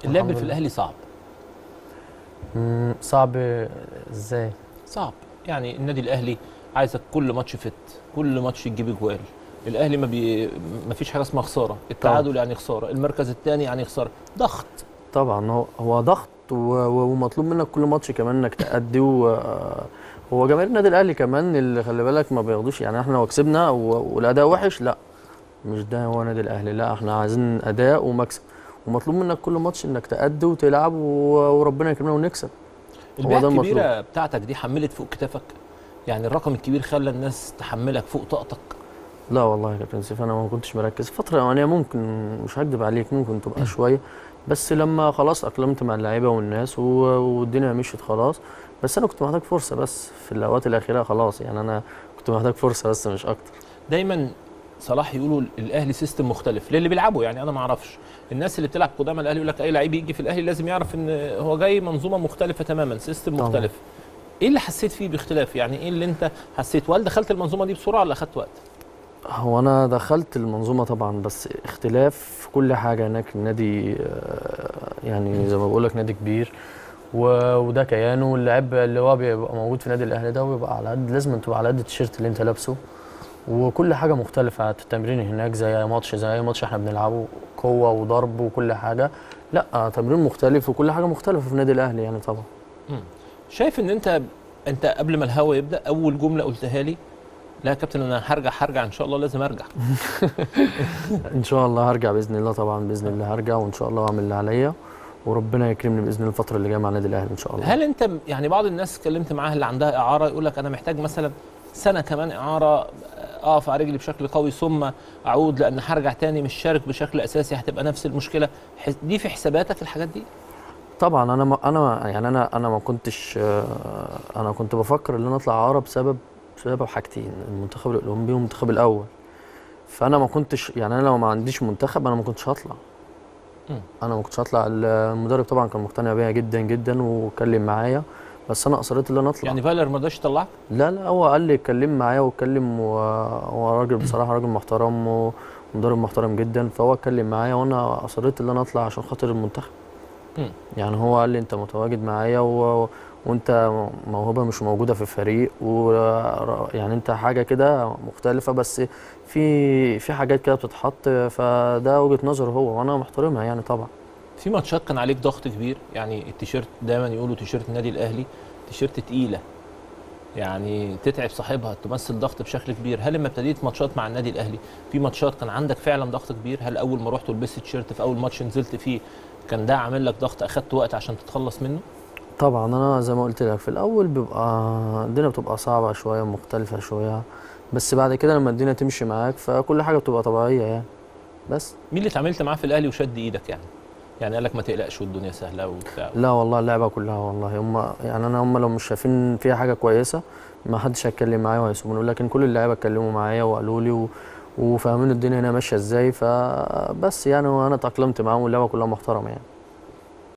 اللعب الحمد في لله. الاهلي صعب مم، صعب ازاي صعب يعني النادي الاهلي عايزك كل ماتش فت كل ماتش تجيب اجوال الاهلي ما بي ما فيش حاجه اسمها خساره التعادل يعني خساره المركز الثاني يعني خساره ضغط طبعا هو هو ضغط و- و- ومطلوب منك كل ماتش كمان انك تأدي و هو جماهير النادي الاهلي كمان اللي خلي بالك ما بياخدوش يعني احنا لو كسبنا و- والاداء وحش لا مش ده هو نادي الاهلي لا احنا عايزين اداء ومكسب ومطلوب منك كل ماتش انك تأدي وتلعب و- وربنا يكرمنا ونكسب هو البيعه ده المطلوب. الكبيره بتاعتك دي حملت فوق كتافك يعني الرقم الكبير خلى الناس تحملك فوق طاقتك لا والله يا كابتن سيف انا ما كنتش مركز فتره اولانيه ممكن مش هكدب عليك ممكن تبقى شويه بس لما خلاص اقلمت مع اللعيبه والناس و- والدنيا مشيت خلاص بس انا كنت محتاج فرصه بس في الاوقات الاخيره خلاص يعني انا كنت محتاج فرصه بس مش اكتر دايما صلاح يقولوا الاهلي سيستم مختلف للي بيلعبوا يعني انا ما اعرفش الناس اللي بتلعب قدام الاهلي يقول لك اي لعيب يجي في الاهلي لازم يعرف ان هو جاي منظومه مختلفه تماما سيستم طبعاً. مختلف ايه اللي حسيت فيه باختلاف يعني ايه اللي انت حسيت وهل دخلت المنظومه دي بسرعه ولا اخدت وقت هو انا دخلت المنظومه طبعا بس اختلاف في كل حاجه هناك النادي آه، يعني زي ما بقول لك نادي كبير و- وده كيانه واللاعب اللي هو بيبقى موجود في النادي الاهلي ده ويبقى على قد لازم تبقى على قد التيشيرت اللي انت لابسه وكل حاجه مختلفه في التمرين هناك زي اي ماتش زي اي ماتش احنا بنلعبه قوه وضرب وكل حاجه لا تمرين مختلف وكل حاجه مختلفه في النادي الاهلي يعني طبعا شايف ان انت انت قبل ما الهوا يبدا اول جمله قلتها لي لا يا كابتن انا هرجع هرجع ان شاء الله لازم ارجع ان شاء الله هرجع باذن الله طبعا باذن الله هرجع وان شاء الله اعمل اللي عليا وربنا يكرمني باذن الله الفتره اللي جايه مع النادي الاهلي ان شاء الله هل انت يعني بعض الناس اتكلمت معاها اللي عندها اعاره يقول لك انا محتاج مثلا سنه كمان اعاره اقف على رجلي بشكل قوي ثم اعود لان هرجع تاني مش شارك بشكل اساسي هتبقى نفس المشكله حس- دي في حساباتك الحاجات دي طبعا انا ما انا يعني انا انا ما كنتش آه، انا كنت بفكر ان انا اطلع عاره بسبب بسبب حاجتين المنتخب الاولمبي والمنتخب الاول فانا ما كنتش يعني انا لو ما عنديش منتخب انا ما كنتش هطلع مم. انا ما كنتش هطلع المدرب طبعا كان مقتنع بيا جدا جدا واتكلم معايا بس انا اصريت ان انا اطلع يعني فايلر ما رضاش يطلعك لا لا هو قال لي اتكلم معايا واتكلم و- هو راجل بصراحه راجل محترم ومدرب محترم جدا فهو اتكلم معايا وانا اصريت ان انا اطلع عشان خاطر المنتخب مم. يعني هو قال لي انت متواجد معايا و... وانت موهبه مش موجوده في الفريق و يعني انت حاجه كده مختلفه بس في في حاجات كده بتتحط فده وجهه نظره هو وانا محترمها يعني طبعا في ماتشات كان عليك ضغط كبير يعني التيشيرت دايما يقولوا تيشيرت النادي الاهلي تيشيرت تقيله يعني تتعب صاحبها تمثل ضغط بشكل كبير هل لما ابتديت ماتشات مع النادي الاهلي في ماتشات كان عندك فعلا ضغط كبير هل اول ما رحت ولبست تيشيرت في اول ماتش نزلت فيه كان ده عامل لك ضغط اخدت وقت عشان تتخلص منه طبعا انا زي ما قلت لك في الاول بيبقى الدنيا بتبقى صعبه شويه مختلفه شويه بس بعد كده لما الدنيا تمشي معاك فكل حاجه بتبقى طبيعيه يعني بس مين اللي اتعاملت معاه في الاهلي وشد ايدك يعني يعني قال لك ما تقلقش والدنيا سهله وبتاع لا والله اللعبه كلها والله هم يعني انا هم لو مش شايفين فيها حاجه كويسه ما حدش هيتكلم معايا وهيسيبوني لكن كل اللعيبه اتكلموا معايا وقالوا لي و... وفاهمين الدنيا هنا ماشيه ازاي فبس يعني وانا اتاقلمت معاهم واللعبه كلها محترمه يعني